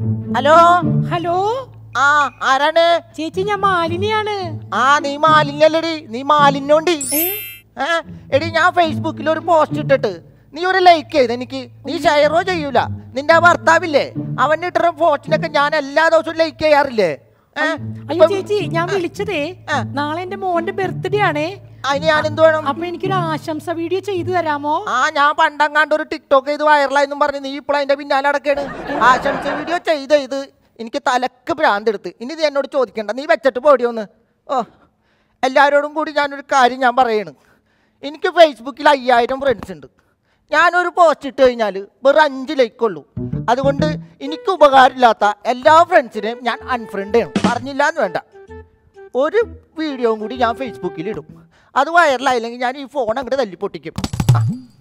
Hello hello ആ ആരാണ് ചേച്ചി ഞാൻ മാലിനിയാണ് ആ നീ മാലിന്യല്ലടി നീ മാലിന്യോണ്ടി ഏ? ഏ എടി ഞാൻ ഫേസ്ബുക്കിൽ ഒരു പോസ്റ്റ് ഇട്ടിട്ട് നീ ഒരു ലൈക്ക് ചെയ്ത് എനിക്ക് നീ ഷെയറോ ചെയ്യൂല നിന്റെ ആ ഭർത്താവില്ലേ അവന്റെ ഇട്ടുന്ന പോസ്റ്റിനൊക്കെ ഞാൻ എല്ലാ ദിവസവും ലൈക്ക് ചെയ്യാറില്ലേ ഏ? അയ്യോ ഇപ്പം- ചേച്ചി ഞാൻ വിളിച്ചതേ ആ. നാളെ എന്റെ മോന്റെ ബർത്ത്ഡേ ആണേ അതിന് ഞാൻ എന്ത് വേണം അപ്പൊ എനിക്കൊരു ആശംസ വീഡിയോ ചെയ്തു തരാമോ ആ ഞാൻ പണ്ടങ്ങാണ്ട് ഒരു ടിക്ടോക്ക് ചെയ്ത് വൈറലായെന്നും പറഞ്ഞ് നീ ഇപ്പോൾ അതിന്റെ പിന്നാലെ അടക്കാണ് ആശംസ വീഡിയോ ചെയ്ത് ചെയ്ത് എനിക്ക് തലക്ക് ഭ്രാന്തെടുത്ത് ഇനി നീ എന്നോട് ചോദിക്കണ്ട നീ വെച്ചിട്ട് പോടി ഒന്ന് ഓ എല്ലാവരോടും കൂടി ഞാനൊരു കാര്യം ഞാൻ പറയണ് എനിക്ക് ഫേസ്ബുക്കിൽ അയ്യായിരം ഫ്രണ്ട്സ് ഉണ്ട് ഞാനൊരു പോസ്റ്റ് ഇട്ട് കഴിഞ്ഞാൽ വെറും അഞ്ച് ലൈക്ക് ഉള്ളൂ അതുകൊണ്ട് എനിക്ക് ഉപകാരമില്ലാത്ത എല്ലാ ഫ്രണ്ട്സിനെയും ഞാൻ അൺഫ്രണ്ട് ചെയ്യണം പറഞ്ഞില്ല എന്ന് വേണ്ട ഒരു വീഡിയോയും കൂടി ഞാൻ ഫേസ്ബുക്കിൽ ഇടും അത് വൈറലായില്ലെങ്കിൽ ഞാൻ ഈ ഫോൺ അങ്ങോട്ട് തല്ലിപ്പൊട്ടിക്കും ആ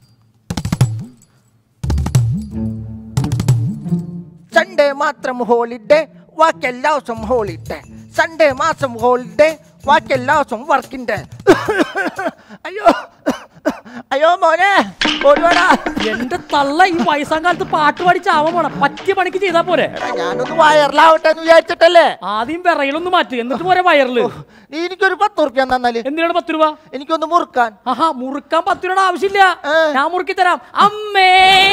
സൺഡേ മാത്രം ഹോളിഡേ ബാക്കിയെല്ലാ ദിവസവും ഹോളിഡേ സൺഡേ മാസം ഹോളിഡേ ബാക്കിയെല്ലാ ദിവസവും വർക്കിംഗ് ഡേ അയ്യോ അയ്യോ മോനെ ഓടിവാടാ എന്റെ തള്ള ഈ വയസ്സാം കാലത്ത് പാട്ട് പാടി ചാവാൻ പോണം പറ്റിയ പണിക്ക് ചെയ്താ പോരെ എടാ, ഞാനൊന്ന് വയറിലാവട്ടെ എന്ന് വിചാരിച്ചിട്ടല്ലേ ആദ്യം വിറയിലൊന്ന് മാറ്റി എന്നിട്ട് പോരെ വയറില് നീ എനിക്കൊരു പത്ത് റുപ്യ തന്നാല് എന്തിനാണ് പത്ത് രൂപ എനിക്കൊന്ന് മുറുക്കാൻ ആഹാ മുറുക്കാൻ പത്ത് രൂപയുടെ ആവശ്യമില്ല ഏ. ഞാൻ മുറുക്കി തരാം അമ്മേ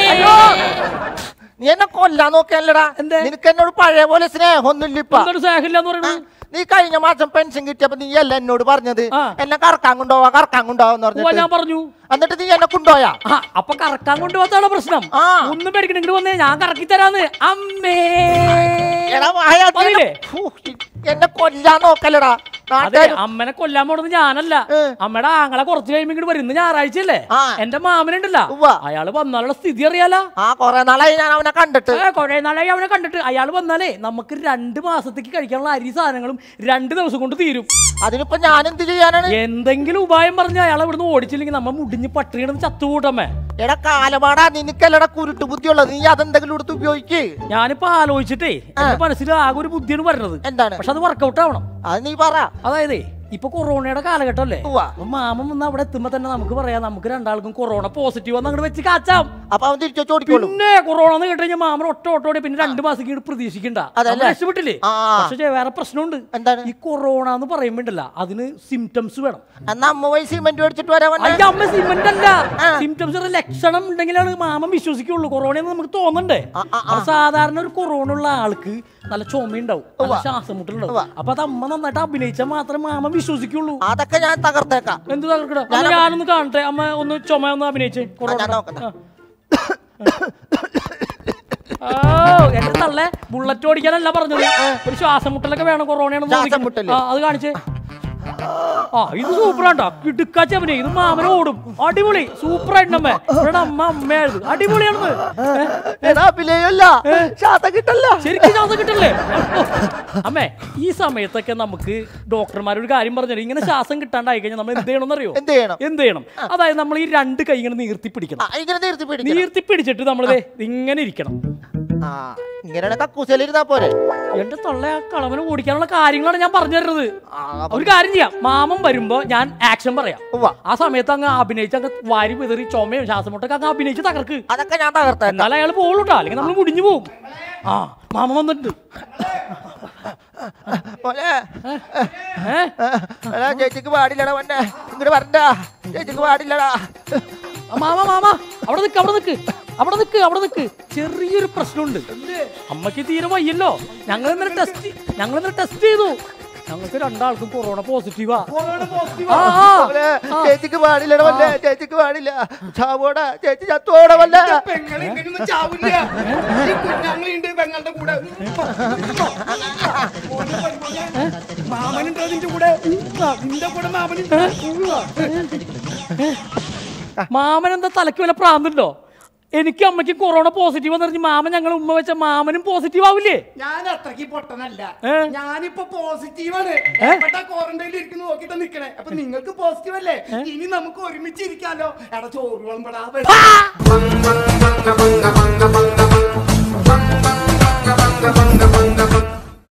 നീ എന്നെ കൊല്ലാൻ നോക്കിയല്ലടാ എന്തേ? നിനക്ക് എന്നോട് പഴയ പോലെ സ്നേഹമൊന്നുമില്ല ഇപ്പൊ എന്തൊരു സ്നേഹമില്ലാന്ന് പറയുന്നത് നീ കഴിഞ്ഞ മാസം പെൻഷൻ കിട്ടിയപ്പോ നീ അല്ല എന്നോട് പറഞ്ഞത് ആ. എന്നെ കറക്കാൻ കൊണ്ടുപോവാ കറക്കാൻ കൊണ്ടുപോവാന്ന് ഉവ്വ, പറഞ്ഞിട്ട് ഞാൻ പറഞ്ഞു എന്നിട്ട് നീ എന്നെ കൊണ്ടുപോയാ ആ അപ്പൊ കറക്കാൻ കൊണ്ടുപോകാത്താണ് പ്രശ്നം ആ. ഒന്നും പേടിക്കണ ഇങ്ങോട്ട് വന്നേ ഞാൻ കറക്കി തരാന്ന് അമ്മേ എടാ വായ പറഞ്ഞില്ലേ? ഫു, എന്നെ കൊല്ലാൻ നോക്കല്ലടാ അതെ നാട്ടുകാര് അമ്മനെ കൊല്ലാൻ പോണത് ഞാനല്ല ഏ. അമ്മയുടെ ആങ്ങളെ കുറച്ച് കഴിയുമ്പോ ഇങ്ങോട്ട് വരും ഇന്ന് ഞായറാഴ്ചയല്ലേ ആ. എന്റെ മാമനുണ്ടല്ല ഉവ്വ. അയാള് വന്നാലുള്ള സ്ഥിതി അറിയാലോ ആ കൊറേ നാളായി ഞാൻ അവനെ കണ്ടിട്ട് ഏ, കുറേ നാളായി അവനെ കണ്ടിട്ട് അയാൾ വന്നാലേ നമുക്ക് രണ്ട് മാസത്തേക്ക് കഴിക്കാനുള്ള അരി സാധനങ്ങളും രണ്ട് ദിവസം കൊണ്ട് തീരും അതിനിപ്പോ ഞാൻ എന്ത് ചെയ്യാനാണ് എന്തെങ്കിലും ഉപായം പറഞ്ഞ അയാളെ ഇവിടുന്ന് ഓടിച്ചില്ലെങ്കിൽ നമ്മ മുടിഞ്ഞ് പട്ടിണി കിടന്ന് ചത്തുകൂട്ടമ്മേ എടാ കാലപാടാ നിനക്കല്ലടാ കുരുട്ട് ബുദ്ധിയുള്ളത് നീ അതെന്തെങ്കിലും എടുത്ത് ഉപയോഗിക്ക് ഞാനിപ്പോ ആലോചിച്ചിട്ടേ എന്റെ മനസ്സിൽ ആകെ ഒരു ബുദ്ധിയാണ് വരുന്നത് എന്താണ് പക്ഷെ അത് വർക്കൗട്ട് ആവണം അത് നീ പറ അതായത് ഇപ്പൊ കൊറോണയുടെ കാലഘട്ടം അല്ലേ ഉവ്വ. അപ്പൊ മാമൻ വന്ന് അവിടെ എത്തുമ്പോ തന്നെ നമുക്ക് പറയാം നമുക്ക് രണ്ടാൾക്കും കൊറോണ പോസിറ്റീവ് വന്ന് അങ്ങോട്ട് വെച്ച് കാച്ചാം അപ്പൊ അവൻ തിരിച്ചു ചോദിക്കോളൂ പിന്നെ കൊറോണ എന്ന് കേട്ട് കഴിഞ്ഞാൽ മാമൻ ഒറ്റ ഓട്ടോടെ പിന്നെ രണ്ട് മാസം കഴിഞ്ഞ് പ്രതീക്ഷിക്കണ്ട അതല്ലേ? നമ്മൾ രക്ഷപ്പെട്ടില്ലേ ആ. പക്ഷെ വേറെ പ്രശ്നമുണ്ട് എന്താണ്? ഈ കൊറോണ എന്ന് പറയുമ്പോണ്ടല്ല അതിന് സിംറ്റംസ് വേണം എന്നാ അമ്മ പോയി സിമെന്റ് മേടിച്ചിട്ട് വരാൻ വന്നെ. അയ്യ അമ്മ സിമന്റ് അല്ല ആ. സിംറ്റംസ് ലക്ഷണം ഉണ്ടെങ്കിലാണ് മാമൻ വിശ്വസിക്കുള്ളൂ കൊറോണ എന്ന് നമുക്ക് തോന്നണ്ടേ ആ, ആ, അപ്പൊ സാധാരണ ഒരു കൊറോണ ഉള്ള ആൾക്ക് നല്ല ചുമയുണ്ടാവും നല്ല ശ്വാസം മുട്ടലുണ്ടാവും ഉവ്വ. അപ്പൊ അത് അമ്മ നന്നായിട്ട് അഭിനയിച്ചാൽ മാത്രമേ മാമൻ വിശ്വസിക്കുള്ളൂ അതൊക്കെ ഞാൻ തകർത്തേക്കാം എന്ത് തകർക്കട അമ്മ ഞാനൊന്ന് കാണട്ടെ അമ്മ ഒന്ന് ചുമ ഒന്ന് അഭിനയിച്ചേ കൊറോണ ഞാൻ നോക്കട്ടെ. ഓ എന്റെ തള്ളെ ബുള്ളറ്റ് ഓടിക്കാനല്ല പറഞ്ഞത് ഒരു ശ്വാസം മുട്ടലൊക്കെ വേണം കൊറോണയാണെന്ന് ശ്വാസം ചോദിക്കും. മുട്ടല്? ആ, അത് കാണിച്ചേ ആ ഇത് സൂപ്പറാട്ടോ കിടുക്കാച്ച അവനെ ഇത് മാമന ഓടും അടിപൊളി സൂപ്പറായിട്ടമ്മേ ഇവിടെ അമ്മ അമ്മയായിരുന്നു അടിപൊളിയാണെന്ന് ഏ? എടാ അഭിനയല്ല ശ്വാസം കിട്ടല്ല ശരിക്കും ശ്വാസം കിട്ടല്ലേ അമ്മേ ഈ സമയത്തൊക്കെ നമുക്ക് ഡോക്ടർമാരൊരു കാര്യം പറഞ്ഞു ഇങ്ങനെ ശ്വാസം കിട്ടാണ്ടായി കഴിഞ്ഞാൽ നമ്മൾ എന്ത് ചെയ്യണമെന്ന് അറിയോ എന്ത് ചെയ്യണം എന്ത് ചെയ്യണം അതായത് നമ്മൾ ഈ രണ്ട് കൈ ഇങ്ങനെ നീർത്തി പിടിക്കണം ആ, ഇങ്ങനെ തീർത്തി പിടിക്കണം നീർത്തി പിടിച്ചിട്ട് നമ്മൾ ഇങ്ങനെ ഇരിക്കണം ആ ഇങ്ങനെ കക്കൂസലിരുന്നാ പോരെ എന്റെ തൊള്ള ആ കളവനെ ഓടിക്കാനുള്ള കാര്യങ്ങളാണ് ഞാൻ പറഞ്ഞു തരുന്നത് ആ, അപ്പൊ- ഒരു കാര്യം ചെയ്യാം മാമൻ വരുമ്പോ ഞാൻ ആക്ഷൻ പറയാം ഉവ്വ. ആ സമയത്ത് അങ്ങ് അഭിനയിച്ച് അങ്ങ് വാരി വിതറി ചുമയും ശ്വാസം മുട്ടൊക്കെ അങ്ങ് അഭിനയിച്ച് തകർക്ക് അതൊക്കെ ഞാൻ തകർത്തേക്കാം എന്നാലും അയാൾ പോളൂട്ടാ അല്ലെങ്കിൽ നമ്മൾ മുടിഞ്ഞു പോവും ആ മാമൻ വന്നിട്ടുണ്ട് മോനെ ഏ എടാ ചേച്ചിക്ക് പാടില്ലടാ വന്നെ ഇങ്ങോട്ട് വരണ്ട ചേച്ചിക്ക് പാടില്ലടാ ആ, മാമ മാമ അവിടെ നിക്ക് അവിടെ നിക്ക് അവിടെ നിക്ക് അവിടെ നിക്ക് ചെറിയൊരു പ്രശ്നമുണ്ട് അമ്മക്ക് തീരെ വയ്യല്ലോ ഞങ്ങൾ ഇന്നലെ ടെസ്റ്റ് ഞങ്ങൾ ഇന്നലെ ടെസ്റ്റ് ചെയ്തു ഞങ്ങൾക്ക് രണ്ടാൾക്കും കൊറോണ പോസിറ്റീവാ ആ, ആ. മോനെ, ചേച്ചിക്ക് പാടില്ലടാ വന്നെ ചേച്ചിക്ക് പാടില്ല ചാവോടാ ചേച്ചി ചത്തോടെ വല്ല പെങ്ങളെ ഇങ്ങനെയൊന്നും ചാവില്ല ഈ കുഞ്ഞാങ്ങളുണ്ട് പെങ്ങളുടെ കൂടെ മാമനുണ്ട് അതിന്റെ കൂടെ നിന്റെ കൂടെ മാമനുണ്ട് മാമൻ എന്താ തലയ്ക്ക് വല്ല പ്രാന്തുണ്ടോ എനിക്ക് അമ്മയ്ക്ക് കൊറോണ പോസിറ്റീവ് എന്ന് പറഞ്ഞ് മാമൻ ഞങ്ങൾ ഉമ്മ വെച്ച മാമനും പോസിറ്റീവ് ആവില്ലേ ഞാൻ അത്രയ്ക്ക് പൊട്ടനല്ല ഏ? ഞാനിപ്പോ പോസിറ്റീവാണ് എവിടെ ക്വാറന്റൈനിൽ ഇരിക്കുന്നു നോക്കിട്ട് നിക്കണേ അപ്പൊ നിങ്ങൾക്ക് പോസിറ്റീവ് അല്ലേ ഇനി നമുക്ക് ഒരുമിച്ച് ഇരിക്കാലോ എടാ ചോറ് വിളമ്പടാ banga banga banga banga banga banga banga banga banga banga